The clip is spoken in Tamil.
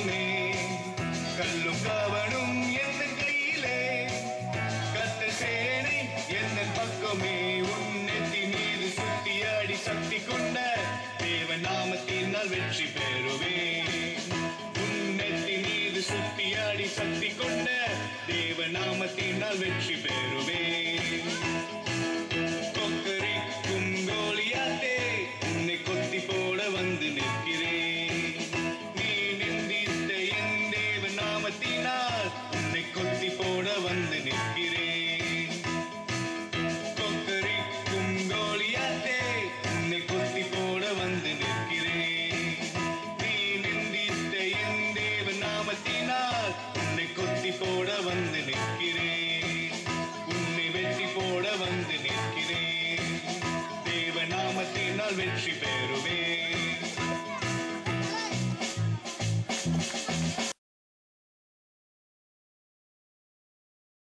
பக்கமே கல்லும் கவனும் எந்த கையிலே கத்த சேனை எந்த பக்கமே உன்னெத்தி மீது சுத்தியாடி சக்தி கொண்ட தேவ நாமத்தினால் வெற்றி பெறுவேன் உன்னெத்தி மீது சுத்தியாடி சக்தி கொண்ட தேவ நாமத்தினால் வெற்றி பெறுவேன் கொக்கரிக்கும் கோலியாத்தே உன்னை கொத்தி போட வந்து நிற்கிறேன் நீ நிந்தித்த என் தேவ நாமத்தினால் உன்னை கொத்தி போட வந்து நிற்கிறேன் கொக்கரிக்கும் கோலியாத்தே உன்னை கொத்தி போட வந்து நிற்கிறேன் நீ நிந்தித்த என் தேவ நாமத்தினால் உன்னை கொத்தி போட வந்து நிற்கிறேன் உன்னை வெற்றி போட வந்து நிற்கிறேன் தேவ நாமத்தினால் வெற்றி பெறுவேன்